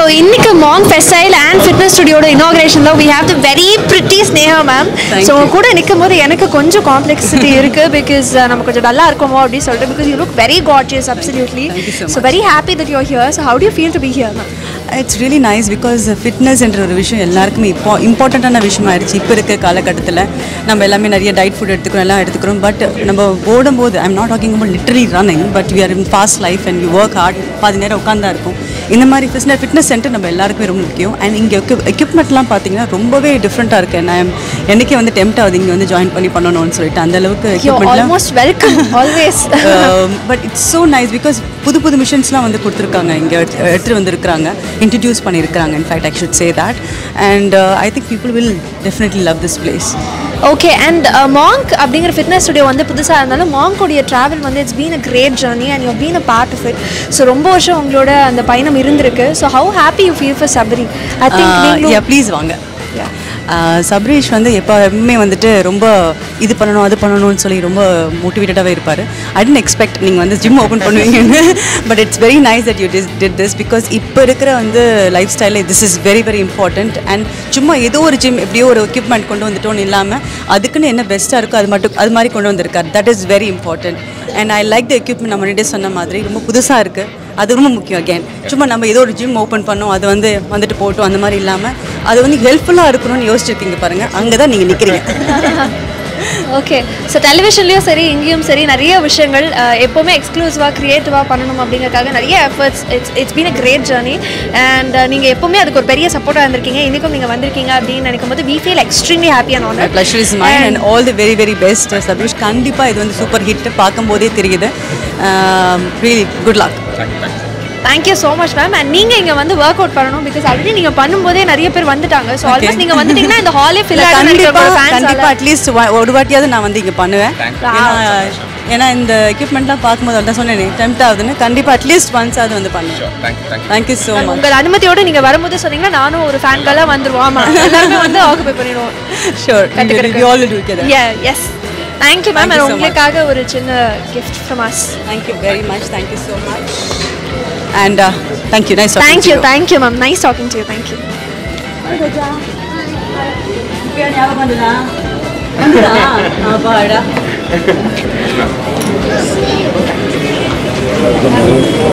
இன்னைக்கு மாங் ஃபெஸ்டைல் அண்ட் ஃபிட்னஸ் ஸ்டுடியோட இனாகிரேஷன்ல we have the very pretty Sneha ma'am Thank so you. கூட நிற்கும் போது எனக்கு கொஞ்சம் காம்ப்ளெக்சிட்டி இருக்கு பிகாஸ் நம்ம கொஞ்சம் டல்லா இருக்கோமோ அப்படின்னு சொல்லிட்டு because you look very gorgeous absolutely Thank you so so very happy that you're here so how do feel to be here ma'am it's really nice because ஃபிட்னஸ்ன்ற ஒரு விஷயம் எல்லாருக்குமே இப்போ இம்பார்ட்டண்ட்டான விஷயம் ஆயிடுச்சு இப்போ இருக்க காலகட்டத்தில் நம்ம எல்லாமே நிறைய டயட் ஃபுட் எடுத்துக்கிறோம் எல்லாம் எடுத்துக்கிறோம் பட் நம்ம ஓடும்போது I'm not talking about literally running but we are in fast life and we work hard பாதி நேரம் உட்காந்தா இருக்கும் இந்த மாதிரி ஃபிட்னஸ் ஃபிட்னஸ் சென்டர் நம்ம எல்லாருக்குமே ரொம்ப முக்கியம் அண்ட் இங்கே எக்யூப்மெண்ட்லாம் பார்த்தீங்கன்னா ரொம்பவே டிஃப்ரெண்ட்டாக இருக்குது நான் எனக்கே வந்து டெம்ட் ஆகுது இங்கே வந்து ஜாயின் பண்ணி பண்ணணும்னு சொல்லிட்டு அந்த அளவுக்கு யூ எக்யூப்மெண்ட்லாம் almost welcome always but it's so nice because புது புது மிஷின்ஸ்லாம் வந்து கொடுத்துருக்காங்க இங்கே எடுத்துகிட்டு வந்திருக்கிறாங்க இன்ட்ரடியூஸ் பண்ணியிருக்கிறாங்க in fact I should say that and I think people will definitely love this place okay and Monk அப்படிங்கிற ஃபிட்னஸ் ஸ்டுடியோ வந்து புதுசாக இருந்தாலும் மாங்கோடைய ட்ராவல் வந்து it's been a great journey and you been a part of it so ரொம்ப வருஷம் உங்களோட அந்த பயணம் இருந்திருக்கு so how happy you feel for Sabari I think yeah please வாங்க Uh, சப்ரீஷ் வந்து எப்போவுமே வந்துட்டு ரொம்ப இது பண்ணணும் அது பண்ணணும்னு சொல்லி ரொம்ப மோட்டிவேட்டடாகவே இருப்பார் ஐ டென்ட் எக்ஸ்பெக்ட் நீங்கள் வந்து ஜிம் ஓப்பன் பண்ணுவீங்கன்னு but it's very nice that you this did this because இப்போ இருக்கிற வந்து லைஃப் ஸ்டைலில் this is very very important and சும்மா ஏதோ ஒரு ஜிம் எப்படியோ ஒரு எக்யூப்மெண்ட் கொண்டு வந்துட்டோன்னு இல்லாமல் அதுக்குன்னு என்ன பெஸ்ட்டாக இருக்கோ அது மட்டும் அது மாதிரி கொண்டு வந்திருக்கார் that is very important and I like the equipment நம்ம முன்னாடியே சொன்ன மாதிரி ரொம்ப புதுசாக இருக்குது அது ரொம்ப முக்கியம் அகேன் சும்மா நம்ம ஏதோ ஒரு ஜிம் ஓப்பன் பண்ணோம் அது வந்து வந்துட்டு போட்டோம் அந்த மாதிரி இல்லாமல் அது வந்து ஹெல்ப்ஃபுல்லாக இருக்கணும்னு யோசிச்சிருக்கீங்க பாருங்கள் அங்கே தான் நீங்கள் நிற்கிறீங்க ஓகே ஸோ டெலிவிஷன்லேயும் சரி இங்கேயும் சரி நிறைய விஷயங்கள் அஹ், எப்போவுமே எக்ஸ்க்ளூசிவாக க்ரியேட்டிவாக பண்ணணும் அப்படிங்கறதுக்காக நிறைய efforts it's it's been a great journey and நீங்கள் எப்போவுமே அதுக்கு ஒரு பெரிய சப்போர்ட்டாக இருந்திருக்கீங்க இன்றைக்கும் நீங்கள் வந்திருக்கீங்க அப்படின்னு நினைக்கும் போது we feel extremely happy and honour pleasure is mind and all the very very best Sabeesh கண்டிப்பாக இது வந்து சூப்பர் ஹிட் பார்க்கும்போதே தெரியுது really good luck thank you so much ma'am and நீங்கள் இங்கே வந்து ஒர்க் அவுட் பண்ணணும் பிகாஸ் ஆல்ரெடி நீங்கள் பண்ணும்போதே நிறைய பேர் வந்துட்டாங்க ஸோ ஆல்மோஸ்ட் நீங்கள் வந்துட்டீங்கன்னா இந்த ஹாலே ஃபில் கண்டிப்பாக ஆகிடும் கண்டிப்பாக அட்லீஸ்ட் ஒரு வாட்டியாவது நான் வந்து இங்கே பண்ணுவேன் ஏன்னா ஏன்னா இந்த எக்யூப்மெண்ட்லாம் பார்க்கும்போது அதான் சொன்னேன் டெம்ட் ஆகுதுன்னு கண்டிப்பாக அட்லீஸ்ட் ஒன்ஸ் அது வந்து பண்ணுவேன் தேங்க்யூ ஸோ மச் உங்கள் அனுமதியோட நீங்கள் வரும்போது சொன்னீங்கன்னா நானும் ஒரு ஃபேன்களாக வந்துருவோம் ஆமாம் எல்லாருமே வந்து ஆக்குபை பண்ணிடுவோம் ஷூர் கத்துக்கிறதுக்கு. We all together Yeah, yes. Thank you ma'am Thank you so much. உங்களுக்காக ஒரு சின்ன gift from us Thank you very much. Thank you so much. And uh, thank you. Nice talking thank to you you. Thank you ma'am nice talking to you thank you வந்துடா